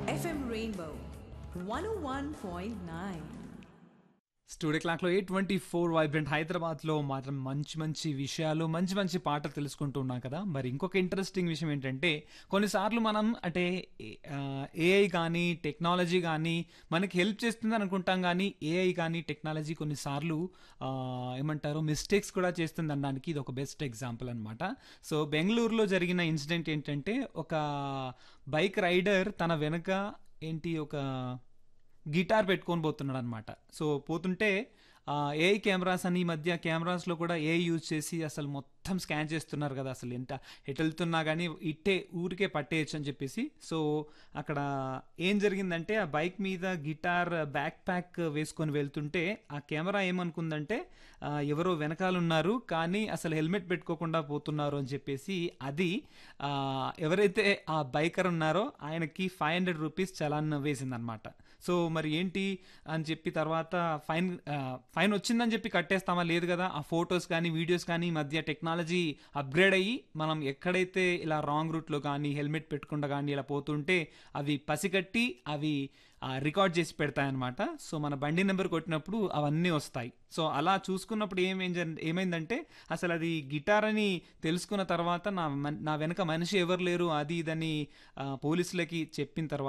FM Rainbow 101.9. Studio క్లాక్లో eight twenty four vibrant హైదరాబాద్లో మాత్రం మంచి మంచి విషయాలు మంచి మంచి పాటలు తెలుసుకుంటూ ఉన్నాం కదా మరి ఇంకొక ఇంట్రెస్టింగ్ విషయం ఏంటంటే కొన్నిసార్లు మనం అంటే ఏఐ కానీ టెక్నాలజీ కానీ మనకి హెల్ప్ చేస్తుంది అనుకుంటాం కానీ ఏఐ కానీ టెక్నాలజీ కొన్నిసార్లు ఆ, ఏమంటారు మిస్టేక్స్ కూడా చేస్తుంది అనడానికి ఇది ఒక బెస్ట్ ఎగ్జాంపుల్ అనమాట సో బెంగళూరులో జరిగిన ఇన్సిడెంట్ ఏంటంటే ఒక బైక్ రైడర్ తన వెనక ఏంటి ఒక గిటార్ పెట్టుకొని పోతున్నాడు అనమాట సో పోతుంటే ఏఐ కెమెరాస్ అని ఈ మధ్య కెమెరాస్లో కూడా ఏ యూజ్ చేసి అసలు మొత్తం స్కాన్ చేస్తున్నారు కదా అసలు ఎంత ఎటు వెళ్తున్నా కానీ ఇట్టే ఊరికే పట్టేయచ్చు అని చెప్పేసి సో అక్కడ ఏం జరిగిందంటే ఆ బైక్ మీద గిటార్ బ్యాక్ ప్యాక్ వేసుకొని వెళ్తుంటే ఆ కెమెరా ఏమనుకుందంటే ఆ, ఎవరో వెనకాల ఉన్నారు కానీ అసలు హెల్మెట్ పెట్టుకోకుండా పోతున్నారు అని చెప్పేసి అది ఆ, ఎవరైతే ఆ బైకర్ ఉన్నారో ఆయనకి ఫైవ్ హండ్రెడ్ రూపీస్ చలాన్ వేసిందనమాట సో మరి ఏంటి అని చెప్పి తర్వాత ఫైన్ ఆ, ఫైన్ వచ్చిందని చెప్పి కట్టేస్తామా లేదు కదా ఆ ఫొటోస్ కానీ వీడియోస్ కానీ ఈ మధ్య టెక్నాలజీ అప్గ్రేడ్ అయ్యి మనం ఎక్కడైతే ఇలా రాంగ్ రూట్లో కానీ హెల్మెట్ పెట్టకుండా కానీ ఇలా పోతుంటే అవి పసిగట్టి అవి రికార్డ్ చేసి పెడతాయన్నమాట సో మన బండి నెంబర్ కొట్టినప్పుడు అవన్నీ వస్తాయి సో అలా చూసుకున్నప్పుడు ఏమేం జరి- ఏమైందంటే అసలు అది గిటార్ అని తెలుసుకున్న తర్వాత నా మన్- నా వెనక మనిషి ఎవరు లేరు అది ఇదని ఆ, పోలీసులకి చెప్పిన తర్వాత